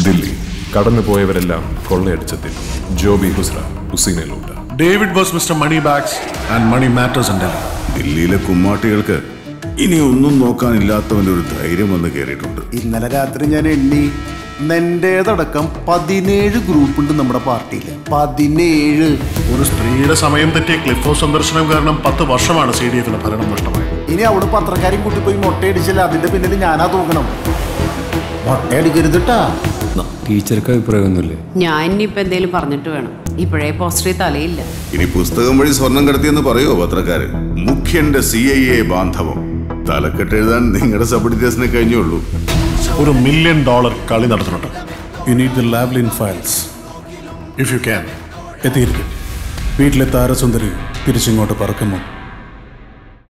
ദില്ലി കടന്നുപോയവരെല്ലാം കൊള്ളയടിച്ചെത്തി ജോബി ഹുസ്ര ഹുസൈനയിലോട്ട് David was Mister money bags and money matters in Delhi ദില്ലിയിലെ കുമ്മാട്ടികൾക്ക് ഇനി ഒന്നും നോക്കാനില്ലാത്തവന്റെ ഒരു ധൈര്യം വന്ന് കയറിയിട്ടുണ്ട് ഇന്നലെ രാത്രി ഞാൻ എണ്ണി നിന്റേതടക്കം പതിനേഴ് ഗ്രൂപ്പ് ഉണ്ട് നമ്മുടെ പാർട്ടിയിൽ പതിനേഴ് ഒരു സ്ത്രീയുടെ സമയം തെറ്റിയ ക്ലിഫോ സന്ദർശനം കാരണം പത്ത് വർഷമാണ് സി ഡി എഫിന് ഭരണം നഷ്ടമായത് ഇനി അവിടെ പത്രക്കാരും കൂട്ടി പോയി മുട്ടയടിച്ചില്ല അതിന്റെ പിന്നിൽ ഞാനാ തൂക്കണം മുട്ടയടിക്കരുതിട്ടാ ടീച്ചർക്ക് അഭിപ്രായമൊന്നുമില്ലേ ഞാൻ ഇനിയിപ്പോ എന്തേലും പറഞ്ഞിട്ട് വേണം ഇപ്പോഴേ പോസ്റ്ററിൽ തലയില്ല ഇനി പുസ്തകം വഴി സ്വർണം കടത്തിയെന്ന് പറയോ പത്രക്കാര് മുഖ്യന്റെ സി ഐ എ ബാന്ധവം തലക്കെട്ട് എഴുതാൻ നിങ്ങളുടെ സബ് കഴിഞ്ഞുള്ളൂ ഒരു മില്യൺ ഡോളർ കളി നടത്തുന്നുണ്ട് you need the Lavalin files if you can എത്തിയിരിക്കും വീട്ടിലെ താരസുന്ദരി തിരിച്ചിങ്ങോട്ട് പറക്കുമ്പോൾ